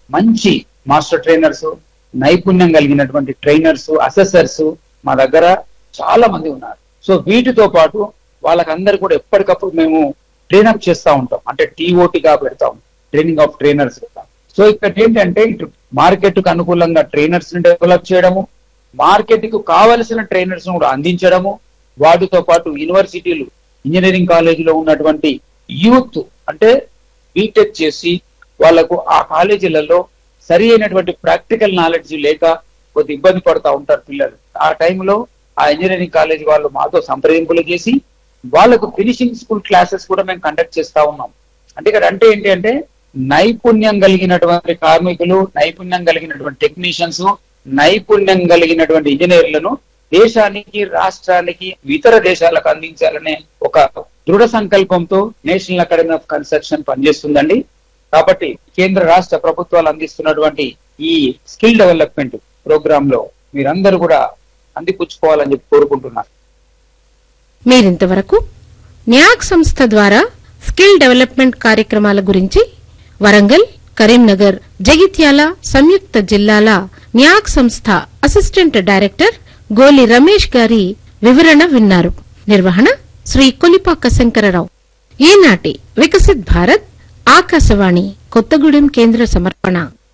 మంచి master trainers నైపుణ్యం కలిగినటువంటి ట్రైనర్స్ అసెసర్స్ మా దగ్గర చాలా మంది ఉన్నారు సో వీటితో పాటు వాళ్ళకందరు కూడా ఎప్పటికప్పుడు మేము ట్రైనప్ చేస్తా ఉంటాం అంటే టీఓటీగా పెడతాం ట్రైనింగ్ ఆఫ్ ట్రైనర్స్ సో ఇక్కడ ఏంటంటే ఇటు మార్కెట్ కు అనుకూలంగా ట్రైనర్స్ ని డెవలప్ చేయడము మార్కెట్ కు కావలసిన ట్రైనర్స్ కూడా అందించడము వాటితో పాటు యూనివర్సిటీలు ఇంజనీరింగ్ కాలేజీలో ఉన్నటువంటి యూత్ అంటే బీటెక్ చేసి వాళ్ళకు ఆ కాలేజీలలో సరి అయినటువంటి ప్రాక్టికల్ నాలెడ్జ్ లేక కొద్ది ఇబ్బంది పడుతూ ఉంటారు పిల్లలు ఆ టైంలో ఆ ఇంజనీరింగ్ కాలేజ్ వాళ్ళు మాతో సంప్రదింపులు చేసి వాళ్ళకు ఫినిషింగ్ స్కూల్ క్లాసెస్ కూడా మేము కండక్ట్ చేస్తా ఉన్నాం అంటే ఇక్కడ అంటే ఏంటి అంటే నైపుణ్యం కలిగినటువంటి కార్మికులు నైపుణ్యం కలిగినటువంటి టెక్నీషియన్స్ నైపుణ్యం కలిగినటువంటి ఇంజనీర్లను దేశానికి రాష్ట్రానికి ఇతర దేశాలకు అందించాలనే ఒక దృఢ సంకల్పంతో నేషనల్ అకాడమీ ఆఫ్ కన్స్ట్రక్షన్ పనిచేస్తుందండి కాబట్టి కేంద్ర రాష్ట్ర ప్రభుత్వాలు అందిస్తున్నటువంటి ఈ స్కిల్ డెవలప్మెంట్ ప్రోగ్రామ్ లో మీరందరూ కూడా అందిపుచ్చుకోవాలని చెప్పి కోరుకుంటున్నాను మీరింతవరకు న్యాక్ సంస్థ ద్వారా స్కిల్ డెవలప్మెంట్ కార్యక్రమాల గురించి వరంగల్ కరీంనగర్ జగిత్యాల సంయుక్త జిల్లాల న్యాక్ సంస్థ అసిస్టెంట్ డైరెక్టర్ గోలి రమేష్ గారి వివరణ విన్నారు నిర్వహణ శ్రీ కొలిపాక శంకరరావు ఈనాటి వికసిత్ భారత్ ఆకాశవాణి కొత్తగూడెం కేంద్ర సమర్పణ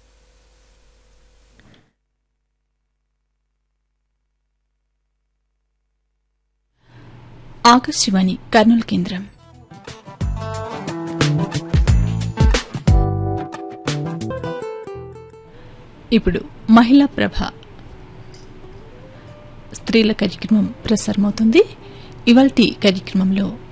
ఆకాశవాణి కర్నూలు కేంద్రం ఇప్పుడు మహిళా ప్రభ స్త్రీల కార్యక్రమం ప్రసారమవుతుంది ఇవాల్టి కార్యక్రమంలో